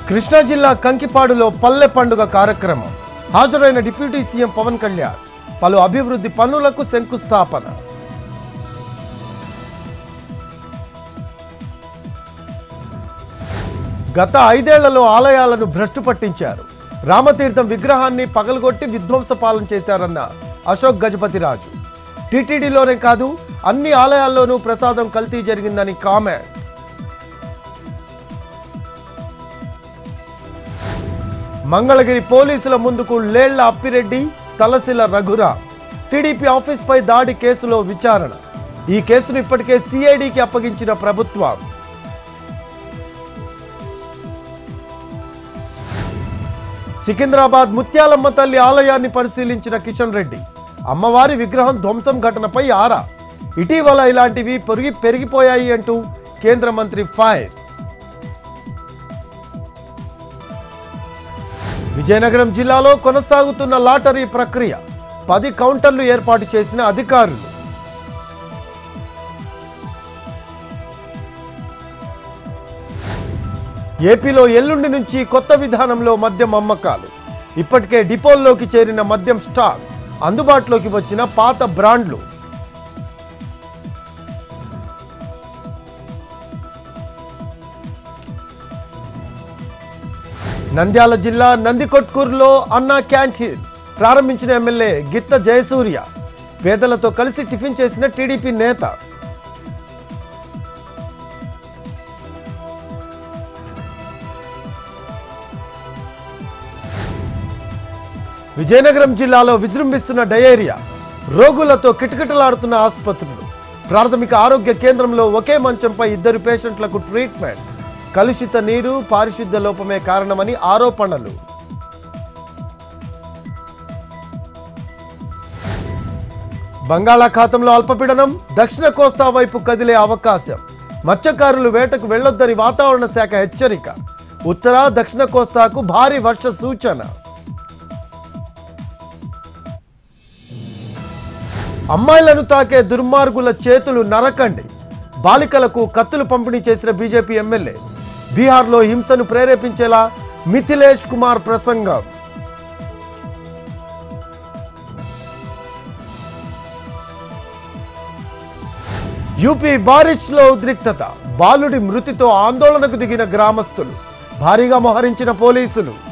కృష్ణా జిల్లా కంకిపాడులో పల్లె పండుగ కార్యక్రమం హాజరైన డిప్యూటీ సీఎం పవన్ కళ్యాణ్ పలు అభివృద్ధి పనులకు శంకుస్థాపన గత ఐదేళ్లలో ఆలయాలను భ్రష్టు పట్టించారు రామతీర్థం విగ్రహాన్ని పగలగొట్టి విధ్వంస పాలన చేశారన్న అశోక్ గజపతిరాజు టీటీడీలోనే కాదు అన్ని ఆలయాల్లోనూ ప్రసాదం కల్తీ జరిగిందని కామెంట్ మంగళగిరి పోలీసుల ముందుకు లేళ్ల అప్పిరెడ్డి తలసిల రఘురా టీడీపీ ఆఫీస్పై దాడి కేసులో విచారణ ఈ కేసును ఇప్పటికే సిఐడికి అప్పగించిన ప్రభుత్వం సికింద్రాబాద్ ముత్యాలమ్మ తల్లి ఆలయాన్ని పరిశీలించిన కిషన్ రెడ్డి అమ్మవారి విగ్రహం ధ్వంసం ఘటనపై ఆరా ఇటీవల ఇలాంటివి పెరిగి పెరిగిపోయాయి అంటూ కేంద్ర మంత్రి ఫైర్ విజయనగరం జిల్లాలో కొనసాగుతున్న లాటరీ ప్రక్రియ పది కౌంటర్లు ఏర్పాటు చేసిన అధికారులు ఏపీలో ఎల్లుండి నుంచి కొత్త విధానంలో మద్యం అమ్మకాలు ఇప్పటికే డిపోల్లోకి చేరిన మద్యం స్టాక్ అందుబాటులోకి వచ్చిన పాత బ్రాండ్లు నంద్యాల జిల్లా నందికొట్కూరులో అన్నా క్యాంటీన్ ప్రారంభించిన ఎమ్మెల్యే గిత్త జయసూర్య పేదలతో కలిసి టిఫిన్ చేసిన టీడీపీ నేత విజయనగరం జిల్లాలో విజృంభిస్తున్న డయేరియా రోగులతో కిటకిటలాడుతున్న ఆసుపత్రులు ప్రాథమిక ఆరోగ్య కేంద్రంలో ఒకే మంచంపై ఇద్దరు పేషెంట్లకు ట్రీట్మెంట్ కలుషిత నీరు పారిశుద్ధ్య లోపమే కారణమని ఆరోపణలు బంగాళాఖాతంలో అల్పపీడనం దక్షిణ కోస్తా వైపు కదిలే అవకాశం మత్స్యకారులు వేటకు వెళ్లొద్దని వాతావరణ శాఖ హెచ్చరిక ఉత్తర దక్షిణ కోస్తాకు భారీ వర్ష సూచన అమ్మాయిలను తాకే దుర్మార్గుల చేతులు నరకండి బాలికలకు కత్తులు పంపిణీ చేసిన బీజేపీ ఎమ్మెల్యే బీహార్లో హింసను ప్రేరేపించేలా మిథిలేష్ కుమార్ ప్రసంగం యూపీ బారిచ్లో ఉద్రిక్తత బాలుడి మృతితో ఆందోళనకు దిగిన గ్రామస్తులు భారీగా మోహరించిన పోలీసులు